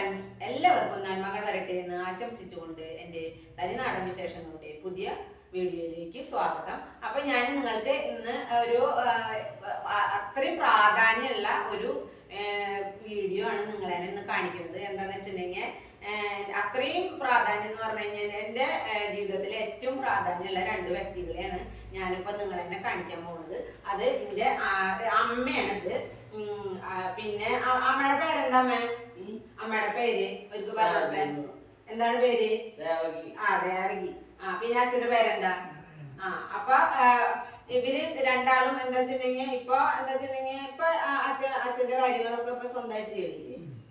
Friends എല്ലാവർക്കും നന്മകൾ വരട്ടെ എന്ന് ആശംസിച്ചുകൊണ്ട് എൻ്റെ തനിനാടൻ വിശേഷങ്ങളുടെ പുതിയ വീഡിയോയിലേക്ക് സ്വാഗതം അപ്പൊ ഞാൻ നിങ്ങൾക്ക് ഇന്ന് ഒരു ആ, ആ, അത്രയും പ്രാധാന്യമുള്ള ഒരു വീഡിയോ ആണ് നിങ്ങളെ ഇന്ന് കാണിക്കുന്നത് എന്താന്ന് വെച്ചിട്ടുണ്ടെങ്കിൽ അത്രയും പ്രാധാന്യം എന്ന് പറഞ്ഞു കഴിഞ്ഞാൽ എൻ്റെ ആ, ജീവിതത്തിലെ ഏറ്റവും പ്രാധാന്യമുള്ള രണ്ട് വ്യക്തികളെയാണ് ഞാനിപ്പോ നിങ്ങളെ തന്നെ കാണിക്കാൻ പോകുന്നത് അത് എൻ്റെ അമ്മയാണിത് ഉം, ആ, പിന്നെ അ- അമ്മയുടെ പേരെന്താ അമ്മ ഉം, അമ്മയുടെ പേര് ഒരു പറഞ്ഞെ എന്താണ് പേര് ദേവകി ആ ദേവകി ആ പിന്നെ അച്ഛന്റെ പേരെന്താ ആ അപ്പൊ ആ, ഇവര് രണ്ടാളും എന്താ വെച്ചിട്ടുണ്ടെങ്കിൽ ഇപ്പൊ എന്താ വെച്ചിട്ടുണ്ടെങ്കിൽ ഇപ്പൊ ആ അച്ഛൻ അച്ഛന്റെ കാര്യങ്ങളൊക്കെ ഇപ്പൊ സ്വന്തമായിട്ട് ചെയ്യില്ലേ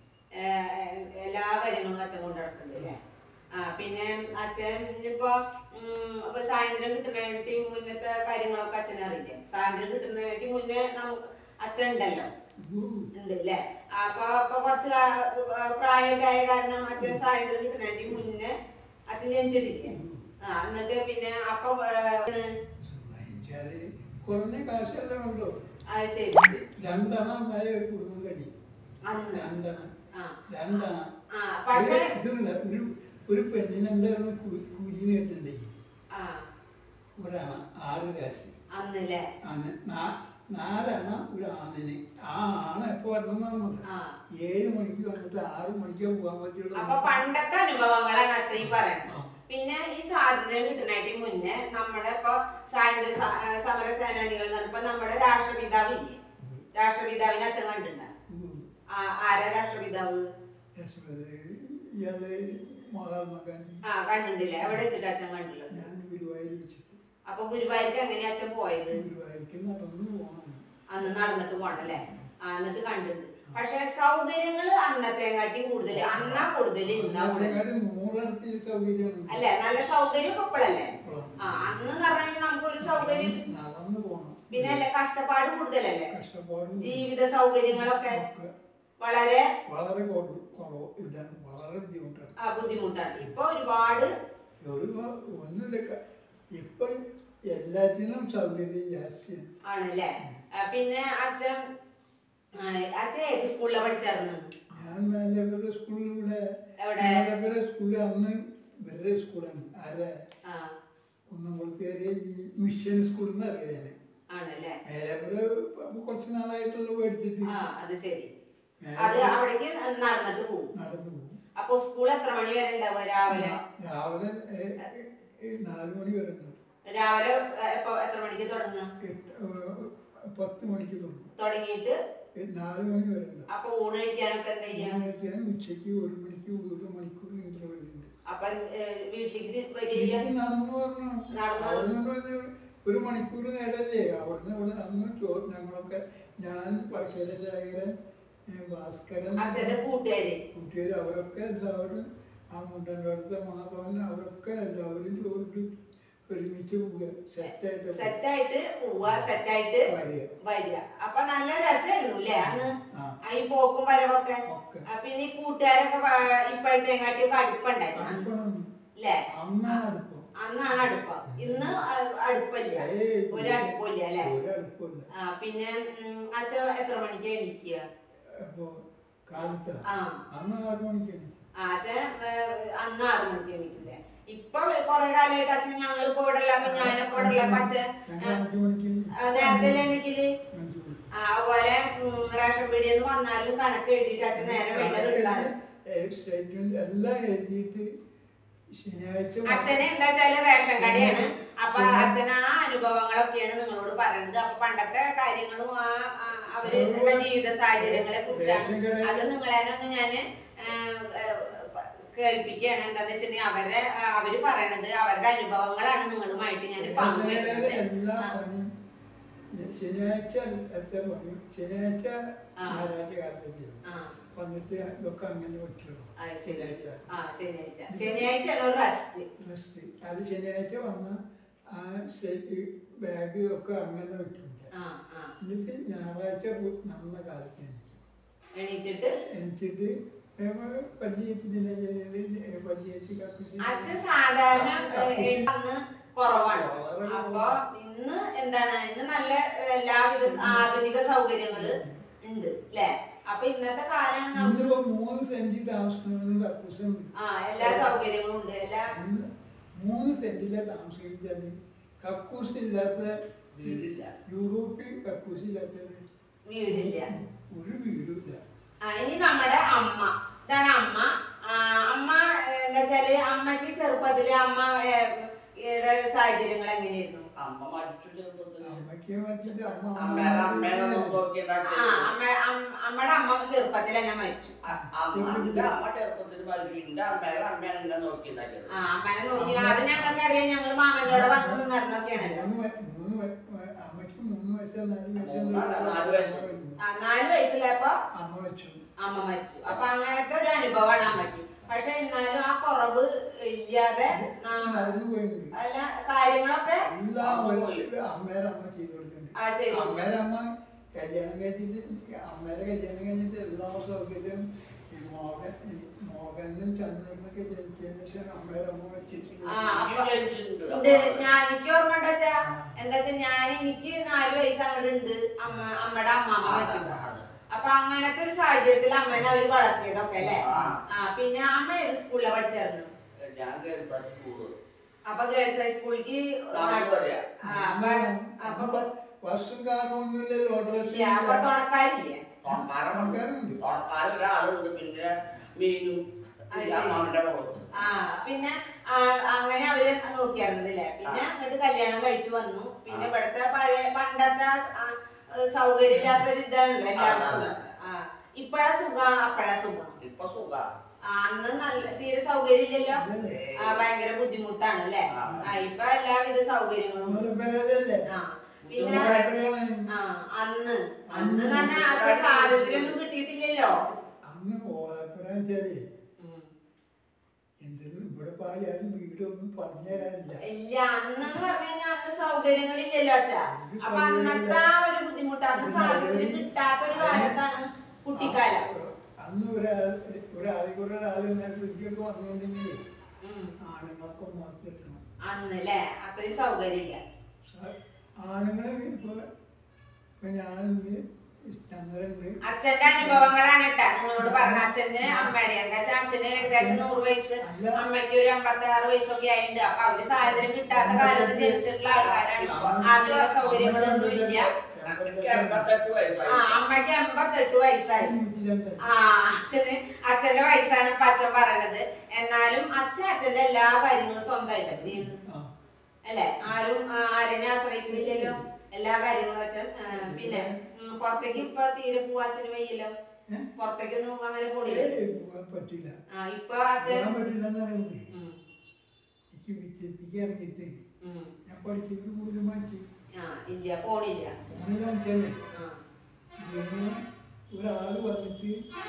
എല്ലാ കാര്യങ്ങളും അച്ഛൻ കൊണ്ട് നടക്കുന്നുണ്ട് അല്ലേ ആ പിന്നെ അച്ഛൻ ഇപ്പൊ ഉം, ഇപ്പൊ സായന്ത്രം കിട്ടുന്നതിനായിട്ട് മുന്നത്തെ കാര്യങ്ങളൊക്കെ അച്ഛൻ അറിയില്ലേ സായന്ത്രം കിട്ടുന്നതിനായിട്ട് മുന്നേ നമുക്ക് അച്ഛൻ ഉണ്ടല്ലോ ഉണ്ട് അല്ലേ അപ്പൊ അപ്പൊ കുറച്ച് കാ- പ്രായമൊക്കെ ആയ കാരണം അച്ഛൻ സായന്ത്രം കിട്ടുന്നതിനായിട്ട് മുന്നേ അച്ഛൻ ജനിച്ചിട്ടില്ലേ ആ എന്നിട്ട് പിന്നെ അപ്പൊ ഏഹ്, വാങ്ങിച്ചാല് കുറഞ്ഞ കാശെല്ലാം ഉണ്ടോ അത് ശരി രണ്ടെണ്ണം ഉണ്ടായ ഒരു കുടുംബം കഴി അന്ന് രണ്ടെണ്ണം ആ രണ്ടെണ്ണം ആ പക്ഷേ ഇതുമില്ല ഒരു ഒരു പെണ്ണിന് എന്തായിരുന്നു കൂലി കിട്ടണ്ടേ ആ ഒരാണ് ആറ് കാശ് അന്നല്ലേ ആണ് നാ- നാലെണ്ണം ഒരു ആണിന് ആ ആണ് എപ്പോ വരണം ആ ഏഴ് മണിക്ക് വന്നിട്ട് ആറ് മണിക്കേ പോകാൻ പറ്റുള്ളൂ അപ്പൊ പണ്ടത്തെ അനുഭവങ്ങളാണ് അച്ഛൻ ഈ പറയുന്നത് ആ. പിന്നെ ഈ സ്വാതന്ത്ര്യം കിട്ടുന്നതിന് മുന്നേ നമ്മുടെ ഇപ്പൊ സ്വാതന്ത്ര്യ സ- ആ, സമര സേനാനികൾ എന്ന് ഇപ്പൊ നമ്മുടെ രാഷ്ട്രപിതാവില്ലേ രാഷ്ട്രപിതാവിനെ അച്ഛൻ കണ്ടിട്ടുണ്ട ഉം. ആരാ രാഷ്ട്രപിതാവ് ഇയാള് മഹാത്മാഗാന്ധി ആ കണ്ടിട്ടില്ലേ എവിടെ വെച്ചിട്ട് അച്ഛൻ കണ്ടുള്ളത് ഞാൻ ഗുരുവായൂർ വെച്ചിട്ട് അപ്പൊ ഗുരുവായൂർക്ക് എങ്ങനെയാ അച്ഛൻ പോയത് ഗുരുവായൂർക്ക് നടന്നു പോകണം അന്ന് നടന്നിട്ട് പോണല്ലേ ആ എന്നിട്ട് കണ്ടിട്ടുണ്ട് പക്ഷെ സൗകര്യങ്ങള് അന്നത്തെ കാട്ടി കൂടുതൽ അന്നാ കൂടുതൽ ഇന്നാ കൂടുതൽ അതിനെക്കാളും നൂറിരട്ടി സൗകര്യമുണ്ട് അല്ലെ നല്ല സൗകര്യം ഇപ്പോഴല്ലേ ഉം. ആ അന്ന് പറഞ്ഞാൽ നമുക്കൊരു സൗകര്യം നടന്നു പോകണം പിന്നെ അല്ലെ കഷ്ടപ്പാട് കൂടുതലല്ലേ കഷ്ടപ്പാടും ജീവിത സൗകര്യങ്ങളൊക്കെ ഒക്കെ വളരെ വളരെ കുറവ് കുറവ് ഇതാണ് വളരെ ബുദ്ധിമുട്ടാണ് ആ, ബുദ്ധിമുട്ടാണ് ഇപ്പൊ ഒരുപാട് ഒരു വ- ഒന്നുമില്ല ക- ഇപ്പൊ എല്ലാറ്റിനും സൗകര്യം ജാസ്തിയാണ് ആണല്ലേ ആ, പിന്നെ അച്ഛൻ ആ, അച്ഛൻ ഏത് സ്കൂളിലാണ് പഠിച്ചായിരുന്നു ഞാൻ മേലവരുടെ സ്കൂളിലൂടെ എവിടെ? മേലവരുടെ സ്കൂളിൽ അന്ന് ഇവരുടെ സ്കൂളാണ് ആരെ ആ കുന്നംകുളത്തേര് ഈ മിഷൻ സ്കൂളിൽ നിന്ന് അറിയാൻ ആണല്ലേ മേലവര് കുറച്ച് നാളായിട്ടുള്ള മേടിച്ചിട്ട് ആ അത് ശരി മേലെ അത് അവിടേക്ക് നടന്നിട്ട് പോകും നടന്നു പോകും അപ്പൊ സ്കൂൾ എത്ര മണി വരെ ഉണ്ടാവുക രാവിലെ രാവിലെ ഏ, ഏ, നാല് മണി വരെ ഉണ്ട്. രാവിലെ ഏ, എപ്പോ എത്ര മണിക്ക് തുടങ്ങുക എട്ട്, ഏ, പത്ത് മണിക്ക് തുടങ്ങും തുടങ്ങിയിട്ട് ഏ, നാല് മണി വരെ ഉണ്ട്. അപ്പൊ ഊണ് കഴിക്കാനൊക്കെ എന്താ ചെയ്യാ ഊണ് കഴിക്കാൻ ഉച്ചയ്ക്ക് ഒരു മണിക്ക് ഒരു മണിക്കൂർ ഇന്റർവെൽ ഉണ്ട് അപ്പൊ ഏ, വീട്ടിലേക്ക് വരിക എനിക്ക് നടന്നു പറഞ്ഞു നടന്നു. അവിടുന്ന് ഒരു ഒരു മണിക്കൂർ നേരല്ലേ അവിടുന്ന് ഇവിടെ അന്ന് ചോ- ഞങ്ങളൊക്കെ ഞാൻ പക്ഷേരശേഖരൻ ഭാസ്കരൻ അച്ഛന്റെ കൂട്ടുകാര് കുട്ടികൾ അവരൊക്കെ എല്ലാവരും ആ മുണ്ടൻ്റെ അടുത്ത മാധവൻ അവരൊക്കെ എല്ലാവരും ചോദിച്ചു ഒരുമിച്ച് പോവുക സെറ്റായിട്ട് സെറ്റായിട്ട് പോവുക സെറ്റായിട്ട് വരിക വരിക അപ്പൊ നല്ല രസമായിരുന്നു അല്ലേ അന്ന് ആ ആ ഈ പോക്കും വരവൊക്കെ ഒക്കെ ആ, പിന്നെ ഈ കൂട്ടുകാരൊക്കെ വ- ഇപ്പോഴത്തെ കാട്ടിയൊക്കെ അടുപ്പുണ്ടായിരുന്നു അടുപ്പം അല്ലേ അന്നാണ് അടുപ്പം അന്നാണ് അടുപ്പം ഇന്ന് അ- അടുപ്പില്ല ഏയ് ഒരു അടുപ്പില്ല അല്ലേ ഒരു അടുപ്പമില്ല ആ പിന്നെ ഉം, അച്ഛൻ എത്ര മണിക്ക് എണീക്കുക അപ്പൊ കാലത്ത് ആ അന്ന് ആറ് മണിക്കാണ് ആ, അച്ഛൻ ഏ, അന്ന് ആറ് മണിക്ക് എണീക്കില്ലേ ഇപ്പൊ കൊറേ കാലമായിട്ട് അച്ഛൻ ഞങ്ങൾ ഇപ്പൊ ഇവിടെ ഉള്ള അപ്പൊ ഞാനിപ്പോ ഇവിടെ ഉള്ള അപ്പൊ അച്ഛൻ ഞങ്ങൾ അഞ്ചു മണിക്ക് ആ, നേരത്തെ എണീക്കല് അഞ്ചു മണിക്ക് ആ, അതുപോലെ ഉം, റേഷൻ പീടിയെന്ന് വന്നാലും കണക്ക് എഴുതിയിട്ട് അച്ഛൻ നേരെ വീട്ടിൽ സ്റ്റേറ്റ്മെന്റ് എല്ലാം എഴുതിയിട്ട് ശനിയാഴ്ച അച്ഛന് എന്താ വെച്ചാല് റേഷൻ കടയാണ് അപ്പൊ അച്ഛൻ ആ അനുഭവങ്ങളൊക്കെയാണ് നിങ്ങളോട് പറയുന്നത് അപ്പൊ പണ്ടത്തെ കാര്യങ്ങളും ആ ആ അവരുടെ ജീവിത സാഹചര്യങ്ങളെ കുറിച്ചാണ് അത് നിങ്ങളെ ഒന്ന് ഞാന് ആ, ആ, കേൾപ്പിക്കുകയാണ് എന്താന്ന് വെച്ചിട്ടുണ്ടെങ്കിൽ അവരുടെ ആ, അവര് പറയണത് അവരുടെ അനുഭവങ്ങളാണ് നിങ്ങളുമായിട്ട് ഞാൻ പങ്കുവെക്കുന്നത് എല്ലാ ആ. പണിയും ശനിയാഴ്ച എത്ര പണി ശനിയാഴ്ച ആ. ഞായറാഴ്ച കാലത്ത് ചെയ്യും ആ വന്നിട്ട് ഇതൊക്കെ അങ്ങനെ പറ്റുള്ളൂ ആ, ശനിയാഴ്ച ആ ശനിയാഴ്ച ശനിയാഴ്ച ആണ് റെസ്റ്റ് റെസ്റ്റ് അത് ശനിയാഴ്ച വന്ന ആ സ്റ്റേറ്റ് ബാഗ് ഒക്കെ അങ്ങനെ വെക്കില്ല ആ ആ എന്നിട്ട് ഞായറാഴ്ച പോയി നന്ന കാലത്ത് എണീക്കും. എണീറ്റിട്ട് എണീച്ചിട്ട് പല്ലിയേറ്റില്ല പല്ലിയേറ്റി കപ്പിച്ച് അച്ഛൻ സാധാരണ ഏ, അന്ന് കുറവാണ് വളരെ അപ്പൊ ഇന്ന് എന്താണ് ഇന്ന് നല്ല ഏ, എല്ലാവിധ ആധുനിക സൗകര്യങ്ങള് ഉണ്ട് ല്ലേ അപ്പൊ ഇന്നത്തെ കാലാണ് നമുക്ക് ഇന്നിപ്പോ മൂന്ന് സെന്റ് താമസിക്കുന്ന കക്കൂസുണ്ട് ആ എല്ലാ സൗകര്യങ്ങളും ഉണ്ട് എല്ലാ ഇന്ന് മൂന്ന് സെന്റിലെ താമസിക്കുന്നത് കക്കൂസ് ഇല്ലാത്ത വീടില്ല യൂറോപ്യൻ കക്കൂസ് ഇല്ലാത്ത വീടില്ല ഒരു വീടുമില്ല ആ ഇനി നമ്മുടെ അമ്മ ഇതാണ് അമ്മ ആ, അമ്മ ഏ, എന്താ വെച്ചാല് അമ്മക്ക് ചെറുപ്പത്തില് അമ്മ ഏ, യുടെ സാഹചര്യങ്ങൾ എങ്ങനെയായിരുന്നു അമ്മ മരിച്ചു ചെറുപ്പത്തിൽ അമ്മയ്ക്ക് മറ്റിട്ട് അമ്മ അമ്മേടെ അമ്മേനെ അമ്മ നോക്കിയിട്ടുണ്ടാക്കി ആ അമ്മ അം- അമ്മയുടെ അമ്മ ചെറുപ്പത്തിൽ തന്നെ മരിച്ചു അമ്മന്റെ അമ്മ ചെറുപ്പത്തിൽ മരിച്ചു എന്റെ അമ്മേടെ അമ്മയാണ് എന്നെ നോക്കിയിട്ടുണ്ടാക്കിയത് ആ അമ്മനെ നോക്കി അത് ഞങ്ങൾക്ക് അറിയാം ഞങ്ങൾ മാമനോട് വന്ന് നിന്നിരുന്നൊക്കെയാണല്ലോ മൂന്ന് വയ- മൂന്ന് വയ- വയ- അമ്മയ്ക്ക് മൂന്ന് വയസ്സോ നാല് മൂന്നല്ല, നാല് വയസ്സ്. ആ നാല് വയസ്സിലായപ്പോ അമ്മ വെച്ചു അമ്മ മരിച്ചു അപ്പൊ അങ്ങനത്തെ ഒരു അനുഭവമാണ് അമ്മയ്ക്ക് പക്ഷെ എന്നാലും ആ കുറവ് ഇല്ലാതെ നാ- മറന്നു പോയത് അല്ല കാര്യങ്ങളൊക്കെ എല്ലാം ഒരു അമ്മേരെ അമ്മ ചെയ്തു കൊടുക്കുന്നത് ആ ചെയ്തു അമ്മേരെ അമ്മ കല്യാണം കഴിച്ചിട്ട് അമ്മേരെ കല്യാണം കഴിഞ്ഞിട്ട് എല്ലാ സൗകര്യവും ഈ മോഹൻ ഈ മോഹനും ചന്ദ്രനൊക്കെ ജനിച്ചതിന് ശേഷം അമ്മേരെ അമ്മ വെച്ചിട്ടുണ്ട് ആ, അപ്പൊ ഇവൻ ജനിച്ചിട്ടുണ്ട്. ഉണ്ട് ഞാൻ എനിക്ക് ഓർമ്മ ഉണ്ടോ വെച്ചാ എന്താ വെച്ചാ ഞാൻ എനിക്ക് നാല് വയസ്സ് അങ്ങോട്ട് ഉണ്ട് അമ്മ അമ്മയുടെ അമ്മാമ്മ ആ, മരിച്ചു ആ, അപ്പൊ അങ്ങനത്തെ ഒരു സാഹചര്യത്തിൽ അമ്മേനെ അവര് വളർത്തിയതൊക്കെ അല്ലേ ആ. ആ പിന്നെ അമ്മ ഏത് സ്കൂളിലാണ് പഠിച്ചായിരുന്നു ഞാൻ കേൾപ്പാട് സ്കൂള് അപ്പൊ ഗേൾസ് ഹൈസ്കൂളിക്ക് നാല് വരെയാ. അപ്പൊ അപ്പൊ ബസ്സും കാറും ഒന്നുമില്ലല്ലോ ഇല്ല, അപ്പൊ തുണക്കാരില്ലേ തൊണക്കാരുണ്ട് തുണക്കാരുണ്ട്. തൊണക്കാരൻ ഒരാളുണ്ട് പിന്നെ മീനും അത് പിന്നെ ശരി. അമ്മാവന്റെ മോളും ആ പിന്നെ ആ, അങ്ങനെ അവര് നോക്കിയായിരുന്നില്ലേ പിന്നെ അങ്ങോട്ട് കല്യാണം കഴിച്ചു വന്നു പിന്നെ ആ. ഇവിടുത്തെ പഴയ പണ്ടത്തെ ആ, സൗകര്യം ഇല്ലാത്തൊരു ഇതാണല്ലോ എല്ലാവർക്കും അതെ, ആ ഇപ്പഴാ സുഖം അപ്പഴാ സുഖം ഇപ്പൊ സുഖ ആ, അന്ന് നല്ല തീരെ സൗകര്യം ഇല്ലല്ലോ ഇല്ലല്ലേ? ആ, ഭയങ്കര ബുദ്ധിമുട്ടാണ് അല്ലേ ആ. ആ ഇപ്പൊ എല്ലാവിധ സൗകര്യങ്ങളും ഉണ്ട്. നമ്മളെ ആ പിന്നെ പേരല്ലേ ആ അന്ന് അന്ന് തന്നെ അത്ര സാധനത്തിലൊന്നും കിട്ടിയിട്ടില്ലല്ലോ അന്ന് ഓലപ്പുരം വെച്ചാലേ ഉം. എന്തിനും ഇവിടെ പായാലും വീടൊന്നും പറഞ്ഞു തരാനില്ല ഇല്ല അന്ന് പറഞ്ഞു കഴിഞ്ഞാൽ അന്ന് സൗകര്യങ്ങളില്ലല്ലോ അച്ഛാ അപ്പൊ അന്നത്തെ ആ ഒരു ബുദ്ധിമുട്ട് അന്ന് സാധനത്തിന് കിട്ടാത്ത ഒരു കാലത്താണ് കുട്ടിക്കാലം അന്ന് ഒരാൾ ഒരാളെ കൂടെ ഒരാൾ ഫ്രിഡ്ജൊക്കെ വന്നിട്ടുണ്ടെങ്കിൽ ഉം. ആണുങ്ങൾക്കും മാത്രം കിട്ടണം അന്ന് അല്ലേ അത്രയും സൗകര്യമില്ല ആണുങ്ങളെ ഇപ്പൊ ഇപ്പൊ ഞാനുണ്ട് ചന്ദ്രനുണ്ട് അച്ഛന്റെ അനുഭവങ്ങളാണ് കേട്ടാ നിങ്ങളോട് പറഞ്ഞ അച്ഛന് അമ്മയുടെ എന്താ വെച്ചാൽ അച്ഛന് ഏകദേശം നൂറ് വയസ്സ് അല്ല. അമ്മയ്ക്ക് ഒരു അമ്പത്തി ആറ് വയസ്സൊക്കെ ആയിട്ടുണ്ട് അപ്പൊ അവര് സാഹചര്യം കിട്ടാത്ത കാലത്ത് ജനിച്ചിട്ടുള്ള ആൾക്കാരാണ് ആദ്യമുള്ള സൗകര്യങ്ങളൊന്നും ഇല്ല എനിക്ക് എൺപത്തെട്ട് ആ വയസ്സായി അമ്മയ്ക്ക് എൺപത്തെട്ട് വയസ്സായി നൂറ്റിരണ്ട് ആ അച്ഛന് അച്ഛന്റെ വയസ്സാണ് ഇപ്പൊ അച്ഛൻ പറയണത് എന്നാലും അച്ഛൻ അച്ഛന്റെ എല്ലാ കാര്യങ്ങളും സ്വന്തമായിട്ട് ചെയ്യുന്നു ആ അല്ലെ ആരും ആ, ആരെയും ആശ്രയിക്കുന്നില്ലല്ലോ എല്ലാ കാര്യങ്ങളും അച്ഛൻ ആ, പിന്നെ ഉം, പുറത്തേക്ക് ഇപ്പൊ തീരെ പോവാ അച്ഛന് വയ്യല്ലോ ഏ? പുറത്തേക്കൊന്നും അങ്ങനെ പോണില്ല ഏയ് പോകാൻ പറ്റില്ല ആ ഇപ്പൊ അച്ഛൻ പോകാൻ പറ്റില്ലെന്ന് പറയുന്നത് ഉം, എനിക്ക് വിദ്യത്തേക്ക് ഇറങ്ങിയിട്ട് ഉം. ഞാൻ പഠിച്ചിട്ട് കൂടുതൽ മാറ്റി ആ ഇല്ല പോണില്ല ഓണിലാക്കിയല്ലേ ആ ഇങ്ങനെ ഒരാൾ വന്നിട്ട്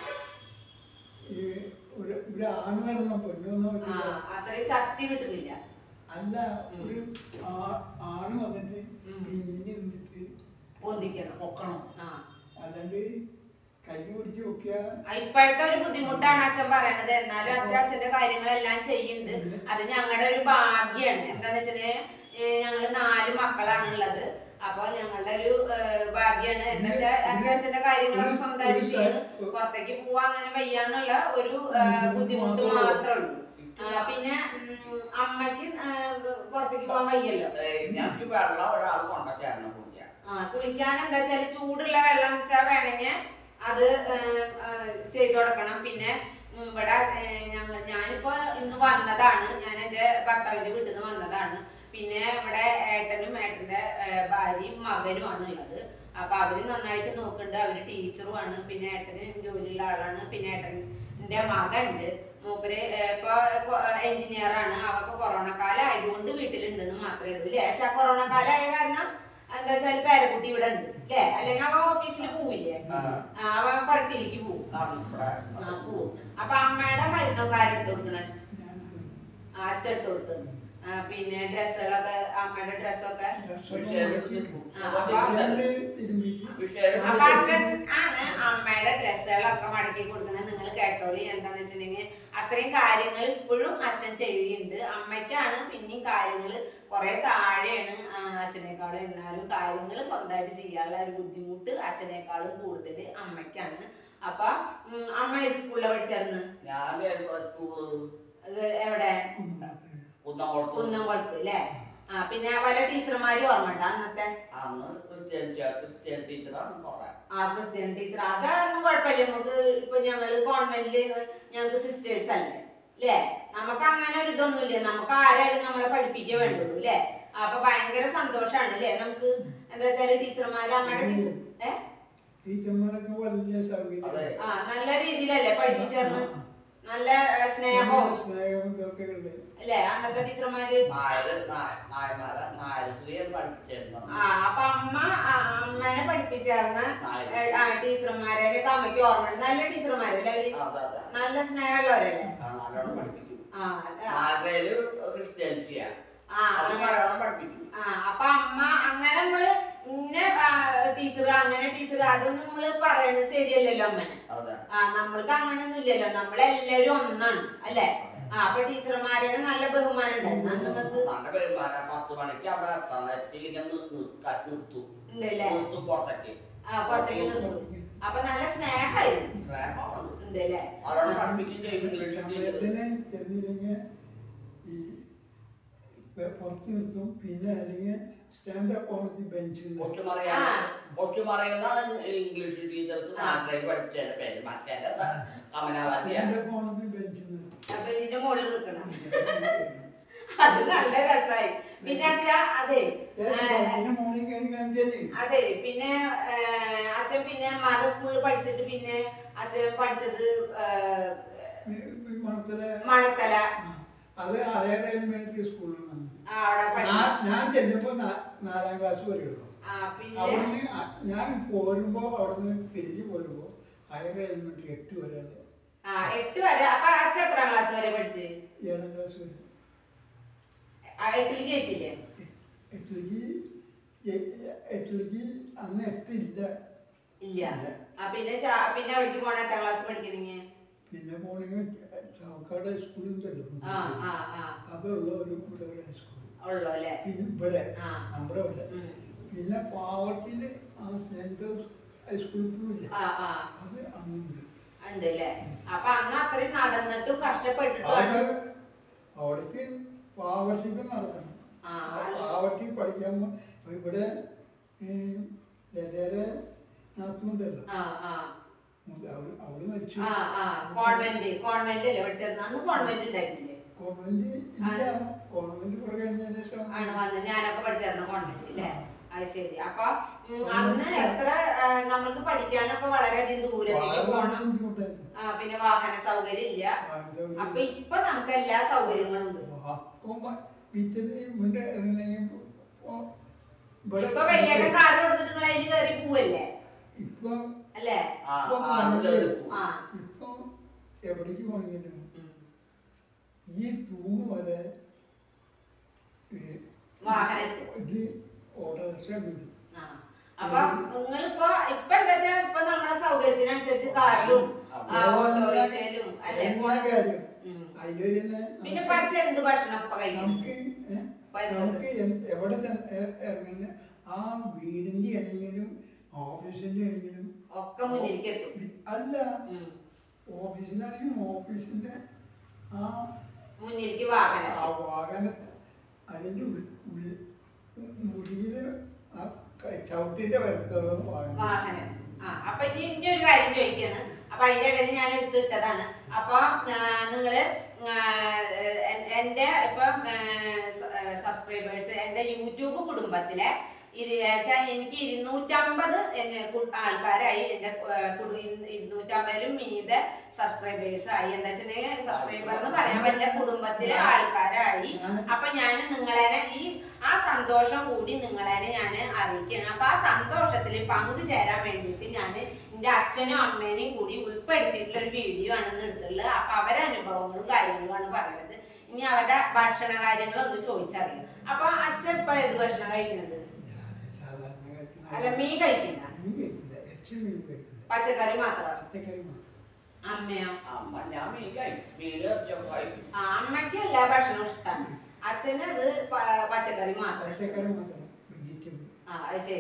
ഈ ഒരു ഒരാണ് വരണം പെണ്ണൊന്നും ആ പറ്റില്ല അത്രയും ശക്തി കിട്ടുന്നില്ല അല്ല ഒരു ആ- ആണ് വന്നിട്ട് ഉം. പിന്നിൽ നിന്നിട്ട് പൊന്തിക്കണം പൊക്കണം ആ അല്ലാണ്ട് കൈ പിടിച്ച് നോക്കിയാൽ ആ, ഇപ്പോഴത്തെ ഒരു ബുദ്ധിമുട്ടാണ് അച്ഛൻ പറയണത് എന്നാലും അച്ഛൻ അച്ഛന്റെ കാര്യങ്ങളെല്ലാം ചെയ്യുന്നുണ്ട് അത് ഞങ്ങളുടെ ഒരു ഭാഗ്യാണ് എന്താന്ന് വെച്ചാല് ഞങ്ങള് നാല് മക്കളാണ് ഉള്ളത് അപ്പൊ ഞങ്ങളുടെ ഒരു ഏഹ്, ഭാഗ്യാണ് എന്താ വെച്ചാൽ അച്ഛൻ അച്ഛന്റെ കാര്യങ്ങളൊക്കെ സ്വന്തമായിട്ട് ചെയ്യുന്നു പുറത്തേക്ക് പോവാൻ അങ്ങനെ വയ്യാന്നുള്ള ഒരു ഏഹ്, ബുദ്ധിമുട്ട് മാത്രമേ ഉള്ളൂ ആ, പിന്നെ ഉം, അമ്മയ്ക്ക് ഏഹ്, പുറത്തേക്ക് പോകാൻ വയ്യല്ലോ ഞങ്ങൾക്ക് വെള്ളം ഒരാൾ കൊണ്ടൊക്കെയാണ് കുടിക്കാൻ ആ കുളിക്കാൻ എന്താ വെച്ചാല് ചൂടുള്ള വെള്ളം വെച്ചാൽ വേണമെങ്കിൽ അത് ഏഹ്, ഏഹ്, ചെയ്തു കൊടുക്കണം പിന്നെ ഉം, ഇവിടെ ഏഹ്, ഞങ്ങൾ ഞാനിപ്പോ ഇന്ന് വന്നതാണ് ഞാൻ എന്റെ ഭർത്താവിന്റെ വീട്ടിൽ നിന്ന് വന്നതാണ് പിന്നെ ഇവിടെ ഏട്ടനും ഏട്ടന്റെ ഏഹ്, ഭാര്യയും മകനുമാണ് ഉള്ളത് അപ്പൊ അവര് നന്നായിട്ട് നോക്കുന്നുണ്ട് അവര് ടീച്ചറുമാണ് പിന്നെ ഏട്ടന് ജോലിയുള്ള ആളാണ് പിന്നെ ഏട്ടന്റെ മകനുണ്ട് മൂപ്പര് ഏഹ്, ഇപ്പൊ എഞ്ചിനീയർ ആണ് അവർക്ക് കൊറോണ കാലം ആയതുകൊണ്ട് വീട്ടിലുണ്ടെന്ന് മാത്രമേ ഉള്ളൂ അല്ലേ അച്ഛാ കൊറോണ കാലം ആയ കാരണം എന്താ വെച്ചാൽ പേരക്കുട്ടി ഇവിടെ ഉണ്ട് അല്ലേ അല്ലെങ്കിൽ അവൻ ഓഫീസിൽ പോവില്ലേ ആ. ആ, അവൻ പുറത്തിലേക്ക് പോവും ഇവിടെ ആ പോവും അപ്പൊ അമ്മയുടെ മരുന്നൊക്കെ ആരെടുത്ത് കൊടുക്കണേ ഞാൻ ആ അച്ഛൻ എടുത്ത് കൊടുക്കുന്നു ആ, പിന്നെ ഡ്രസ്സുകളൊക്കെ അമ്മയുടെ ഡ്രസ്സൊക്കെ അപ്പൊ അച്ഛൻ ആണ് അമ്മയുടെ ഡ്രസ്സുകളൊക്കെ മടക്കി കൊടുക്കുന്നത് നിങ്ങൾ കേട്ടോളി എന്താന്ന് വെച്ചിട്ടുണ്ടെങ്കിൽ അത്രയും കാര്യങ്ങൾ ഇപ്പോഴും അച്ഛൻ ചെയ്യുന്നുണ്ട് അമ്മയ്ക്കാണ് പിന്നെയും കാര്യങ്ങൾ കുറെ താഴെയാണ് ആ, അച്ഛനേക്കാളും എന്നാലും കാര്യങ്ങൾ സ്വന്തമായിട്ട് ചെയ്യാനുള്ള ഒരു ബുദ്ധിമുട്ട് അച്ഛനേക്കാളും കൂടുതൽ അമ്മയ്ക്കാണ് അപ്പൊ ഉം, അമ്മ ഏത് സ്കൂളിലാണ് പഠിച്ചായിരുന്നു ഞാൻ സ്കൂള് എവിടെ കുന്നംകുളത്ത് കുന്നംകുളത്ത് അല്ലേ ആ പിന്നെ പല ടീച്ചർമാരും ഓർമ്മണ്ട അന്നത്തെ അന്ന് ക്രിസ്ത്യൻ ചേ- ക്രിസ്ത്യൻ ടീച്ചറാണ് പറയാം ആ ക്രിസ്ത്യൻ ടീച്ചർ അതൊന്നും കുഴപ്പമില്ല നമുക്ക് ഇപ്പൊ ഞങ്ങള് കോൺവെന്റില് ഞങ്ങൾക്ക് സിസ്റ്റേഴ്സ് അല്ലേ അല്ലേ നമുക്ക് അങ്ങനെ ഒരു ഇതൊന്നുമില്ല നമുക്ക് ആരായാലും നമ്മളെ പഠിപ്പിക്കേ വേണ്ടുള്ളൂ അല്ലേ അപ്പൊ ഭയങ്കര സന്തോഷാണ് അല്ലേ നമുക്ക് എന്താ വെച്ചാല് ടീച്ചർമാര് അമ്മയുടെ ടീച്ചർ ഏ ടീച്ചർമാരൊക്കെ വലിയ അതെ. സൗകര്യം ആ നല്ല രീതിയിലല്ലേ പഠിപ്പിച്ചേർന്ന് നല്ല ഏ, സ്നേഹവും സ്നേഹവും ഇതൊക്കെ ഉണ്ട് അല്ലേ അന്നത്തെ ടീച്ചർമാര് നായര് നായ- നായന്മാരെ നായരശ്രീയെ പഠിപ്പിച്ചിരുന്നു ആ അപ്പൊ അമ്മ ആ, അമ്മേനെ പഠിപ്പിച്ചേർന്ന നായര്. ഏ, ആ ടീച്ചർമാരെ അമ്മയ്ക്ക് ഓർമ്മ നല്ല ടീച്ചർമാരല്ലേ അവര് അതെ അതെ നല്ല സ്നേഹമുള്ളവരല്ലേ ആ, നല്ലോണം പഠിപ്പിക്കും ആ ആ, നാഗരയില് ക്രിസ്ത്യൻസിയാ ആ അത് അങ്ങനെ- മലയാളം പഠിപ്പിക്കും ആ അപ്പൊ അമ്മ അങ്ങനെ നമ്മള് ഇന്ന ടീച്ചർ അങ്ങനെ ടീച്ചർ അതൊന്നും നമ്മള് പറയണത് ശരിയല്ലല്ലോ അമ്മനെ അതെ ആ നമ്മൾക്ക് അങ്ങനെയൊന്നും ഇല്ലല്ലോ നമ്മളെല്ലാരും ഒന്നാണ് അല്ലേ ആ അപ്പൊ ടീച്ചർമാരെ നല്ല ബഹുമാനം ഉണ്ടായിരുന്നു അന്ന് നിങ്ങൾക്ക് നല്ല പെരുമാറാൻ പത്ത് മണിക്ക് അവിടെ എത്തണം എത്തിയില്ലെങ്കിൽ നിർത്തും ഉണ്ടല്ലേ നിർത്തും പുറത്തേക്ക് ആ പുറത്തേക്ക് നിർത്തും അപ്പൊ നല്ല സ്നേഹമായിരുന്നു സ്നേഹമാണ് ഉണ്ടല്ലേ അവരോട് പഠിപ്പിക്കും ചെയ്യും ഇംഗ്ലീഷ് ടീച്ചർ സമയത്തിന് ചെന്നില്ലെങ്കിൽ ഈ പെ- പുറത്ത് നിർത്തും പിന്നെ അല്ലെങ്കിൽ സ്റ്റാൻഡപ്പ് ഓണത്തി ബെഞ്ചിൽ ഒറ്റുമറയാണ് ആ. ഒറ്റുമറയെന്നാണ് ഇംഗ്ലീഷ് ടീച്ചർക്ക് നാട്ടിലേക്ക് പഠിച്ചതിന്റെ പേര് മറ്റേ കമലാവാസിയാണ് സ്റ്റാൻഡപ്പ് ഓണത്തി ബെഞ്ചിൽ അപ്പൊ ഇതിന്റെ മുകളിൽ നിൽക്കണം അത് നല്ല രസമായി പിന്നെ അച്ഛാ അതെ ആ, അതിന്റെ മോർണിംഗ് കയറി കാണിച്ചാല് അതെ പിന്നെ ആ, അച്ഛൻ പിന്നെ മത സ്കൂളിൽ പഠിച്ചിട്ട് പിന്നെ അച്ഛൻ പഠിച്ചത് ആ, മണത്തിലെ മണത്തല അത് ഹയർ എലിമെന്ററി സ്കൂളിൽ വന്നു ആ, അവിടെ പഠിച്ചു ഞാൻ- ഞാൻ ചെന്നപ്പോ നാ- നാലാം ക്ലാസ് വരെയുള്ളൂ ആ പിന്നെ അവിടുന്ന് അ- ഞാൻ പോരുമ്പോ അവിടുന്ന് തിരിഞ്ഞു പോരുമ്പോ ഹയർ എലിമെന്ററി എട്ട് വരെ ആ എട്ട് വരെ അപ്പൊ അച്ഛൻ എത്രാം ക്ലാസ് വരെ പഠിച്ച് ഏഴാം ക്ലാസ് വരെ ആ, എട്ടിലേക്ക് ജയിച്ചില്ലേ എട്ടിലേക്ക് എ- എട്ടിലേക്ക് അന്ന് എട്ടില്ല ഇല്ല ആ പിന്നെ ചാ- പിന്നെ എവിടേക്ക് പോണ എട്ടാം ക്ലാസ് പഠിക്കണെങ്കിൽ പിന്നെ പോണെങ്കിൽ ചാവക്കാട് ഹൈസ്കൂളിൽ ആ ആ ആ അതുള്ള ഒരു ഇവിടെ ഒരു ഹൈസ്കൂൾ ഉള്ളു അല്ലേ പിന്നെ ഇവിടെ ആ. നമ്മുടെ ഇവിടെ ഉം. പിന്നെ പാവട്ടില് ആ സെന്റ് ജോസ് ഹൈസ്കൂളിൽ ഇല്ല ആ ആ അത് അന്നുണ്ട് ഉണ്ട് അല്ലേ അപ്പൊ അന്ന് അത്രയും നടന്നിട്ടും അവിടെ കഷ്ടപ്പെട്ടിട്ടാണ് അവിടേക്ക് പാവട്ടിക്ക് നടക്കണം ആ, പാവട്ടി പഠിക്കാൻ പോ- ഇപ്പൊ ഇവിടെ ലതേരെ നാത്തുണ്ടല്ലോ ആ ആ അവള് അവള് മരിച്ചു ആ ആ കോൺവെന്റ് കോൺവെന്റ് അല്ലേ പഠിച്ചിരുന്നത് അന്ന് കോൺവെന്റ് ഉണ്ടായിരുന്നില്ലേ കോൺവെന്റ് ഇല്ല കോൺവെന്റ് കുറെ കഴിഞ്ഞതിന് ശേഷം ആണ് വന്ന് ഞാനൊക്കെ പഠിച്ചിരുന്ന കോൺവെന്റ് അല്ലേ അത് ശരി അപ്പൊ ഉം, അന്ന് എത്ര ആ, നമുക്ക് പഠിക്കാനൊക്കെ വളരെയധികം ദൂരത്തേക്ക് വളരെ പോകണം ബുദ്ധിമുട്ടായിരുന്നു ആ, പിന്നെ വാഹന സൗകര്യം ഇല്ല വളരെ അപ്പൊ ഇപ്പൊ നമുക്ക് എല്ലാ സൗകര്യങ്ങളും ഉണ്ട് അപ്പം പിറ്റേന്ന് മുന്നേ ഇറങ്ങണമെങ്കിൽ ഇവിടെ ഇപ്പൊ വലിയ കാർ കൊടുത്തിട്ട് നിങ്ങൾ അതിൽ കയറി പോവല്ലേ ഇപ്പൊ അല്ലേ ആ ഇപ്പൊ ആ, അത് കേറി പോകും. ആ ഇപ്പൊ എവിടേക്ക് പോണെങ്കിലും ഉം. ഈ തൂണ് വരെ ഈ വാഹനത്തിൽ ഇത് ഓട്ടോറിക്ഷ ഉണ്ട് ആ. അപ്പൊ നിങ്ങളിപ്പോ ഇപ്പൊ എന്താ വെച്ചാ ഇപ്പൊ നമ്മുടെ സൗകര്യത്തിനനുസരിച്ച് കാറിലും ആ, ഓട്ടോറിക്ഷയിലും അല്ലെ എല്ലാ കാര്യം ഉം. അതിലൊരു തന്നെ പിന്നെ പച്ച എന്ത് ഭക്ഷണം ഇപ്പൊ കഴിക്കും നമുക്ക് ഏ, നമുക്ക് എന്ത് എവിടെ ചെന്ന് എ- ഇറങ്ങുന്ന ആ വീടിന്റെ ആണെങ്കിലും ഓഫീസിന്റെ ആണെങ്കിലും ഒക്കെ മുന്നിലേക്ക് എത്തും അല്ല ഉം. ഓഫീസിലാണെങ്കിലും ഓഫീസിന്റെ ആ മുന്നിലേക്ക് വാഹനം ആ വാഹനത്തെ അതിന്റെ ഉള്ളിൽ ഉള്ളിൽ മുടിയില് ആ ക- ചവിട്ടിന്റെ വരത്തോളം വാഹനം വാഹനം ആ അപ്പൊ ഇനി ഇനി ഒരു കാര്യം ചോദിക്കാണ് അപ്പൊ അതിന്റെ ഇടയിൽ ഞാൻ എടുത്തിട്ടതാണ് അപ്പൊ ആ, നിങ്ങള് ആ, എ- എന്റെ ഇപ്പൊ സബ്സ്ക്രൈബേഴ്സ് എന്റെ യൂട്യൂബ് കുടുംബത്തിലെ ഇരു- ച്ചാ എനിക്ക് ഇരുന്നൂറ്റമ്പത് എന്നെ കു- ആൾക്കാരായി എന്റെ ആ, കുടു- ഇരു- ഇരുന്നൂറ്റമ്പതിലും മീതെ സബ്സ്ക്രൈബേഴ്സ് ആയി എന്താ വെച്ചിട്ടുണ്ടെങ്കിൽ സബ്സ്ക്രൈബർ എന്ന് പറയാൻ പറ്റില്ല കുടുംബത്തിലെ ആൾക്കാരായി അപ്പൊ ഞാൻ നിങ്ങളെ ഈ ആ സന്തോഷം കൂടി നിങ്ങളെ ഞാൻ അറിയിക്കണം അപ്പൊ ആ സന്തോഷത്തിൽ പങ്കുചേരാൻ വേണ്ടിയിട്ട് ഞാൻ എന്റെ അച്ഛനും അമ്മേനെയും കൂടി ഉൾപ്പെടുത്തിയിട്ടുള്ള ഒരു വീഡിയോ ആണ് ഇന്ന് എടുത്തിട്ടുള്ളത് അപ്പൊ അവരെ അനുഭവങ്ങളും കാര്യങ്ങളുമാണ് പറയുന്നത് ഇനി അവരുടെ ഭക്ഷണ കാര്യങ്ങളൊന്ന് ചോദിച്ചറിയാം അപ്പൊ അച്ഛൻ ഇപ്പൊ ഏത് ഭക്ഷണം കഴിക്കുന്നത് സാധാരണ അല്ല കഴിക്കുന്ന മീൻ കഴിക്കുന്ന മീൻ കഴിക്കില്ല ഇറച്ചി മീൻ കഴിക്കില്ല പച്ചക്കറി മാത്രമാണ് പച്ചക്കറി മാത്രം അമ്മയോ അമ്മ ഞാൻ മീൻ കഴിക്കും മീൻ ഇറച്ചിയൊക്കെ കഴിക്കും ആ അമ്മയ്ക്ക് എല്ലാ ഭക്ഷണവും ഇഷ്ടമാണ് അച്ഛന് അത് പ- പച്ചക്കറി മാത്രം പച്ചക്കറി മാത്രം വെജിറ്റബിൾ ആ അത് ശരി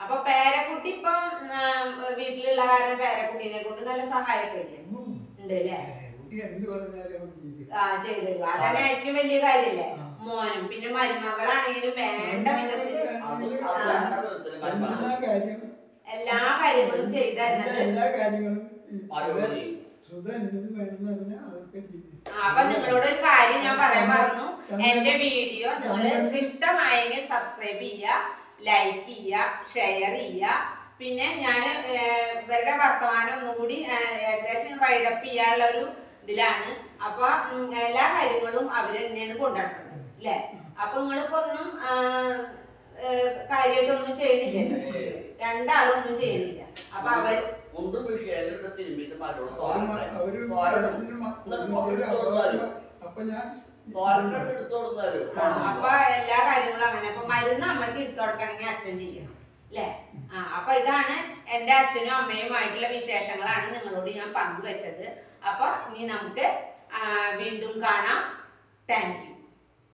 അപ്പൊ പേരക്കുട്ടി ഇപ്പൊ വീട്ടിലുള്ള കാരണം പേരക്കുട്ടീനെ കൊണ്ട് നല്ല സഹായമൊക്കെ ഇല്ലേ ഉണ്ട് അല്ലേ കുട്ടി എന്ത് പറഞ്ഞാലും അവൻ ചെയ്തു ആ ചെയ്തു തരും. അതന്നെ ഏറ്റവും വലിയ കാര്യല്ലേ മോനും പിന്നെ മരുമകളാണെങ്കിലും വേണ്ട വിധത്തിൽ അത് അത് വേണ്ട വിധത്തിൽ എല്ലാ മരുമക്കൾ കാര്യങ്ങളും എല്ലാ കാര്യങ്ങളും ചെയ്തു തരുന്നത് എല്ലാ കാര്യങ്ങളും ഈ മരുമകൾ ചെയ്യും. സുധ എന്ത് വേണമെന്ന് പറഞ്ഞാൽ അതൊക്കെ ചെയ്തു ആ, അപ്പൊ നിങ്ങളോട് ഒരു കാര്യം ഞാൻ പറയാൻ മറന്നു എന്റെ വീഡിയോ നിങ്ങൾ ഇഷ്ടമായെങ്കിൽ സബ്സ്ക്രൈബ് ചെയ്യുക ലൈക്ക് ചെയ്യുക ഷെയർ ചെയ്യുക പിന്നെ ഞാൻ ഇവരുടെ വർത്തമാനം ഒന്നുകൂടി ആ, ഏകദേശം വൈഡപ്പ് ചെയ്യാനുള്ള ഒരു ഇതിലാണ് അപ്പൊ ഉം, എല്ലാ കാര്യങ്ങളും അവര് തന്നെയാണ് കൊണ്ടുനടക്കുന്നത് അല്ലേ അപ്പൊ നിങ്ങളിപ്പോ ഒന്നും ആ, ഏ, കാര്യമായിട്ടൊന്നും ചെയ്യുന്നില്ല രണ്ടാളും ഒന്നും ചെയ്യുന്നില്ല അപ്പൊ അവർ മുണ്ടും വിഷയം തിരുമ്പിട്ട് മരോട് അവര് മ- അവര് ഇതിന് മ- തോരണം അപ്പൊ- അപ്പൊ ഞാൻ തോരനൊക്കെ എടുത്തു കൊടുത്താലും ആ, അപ്പൊ എല്ലാ കാര്യങ്ങളും അങ്ങനെ അപ്പൊ മരുന്ന് അമ്മയ്ക്ക് എടുത്തു കൊടുക്കണമെങ്കിൽ അച്ഛൻ ചെയ്യണം അല്ലേ ആ അപ്പൊ ഇതാണ് എന്റെ അച്ഛനും അമ്മയുമായിട്ടുള്ള വിശേഷങ്ങളാണ് നിങ്ങളോട് ഞാൻ പങ്കുവെച്ചത് അപ്പൊ ഇനി നമുക്ക് ആ, വീണ്ടും കാണാം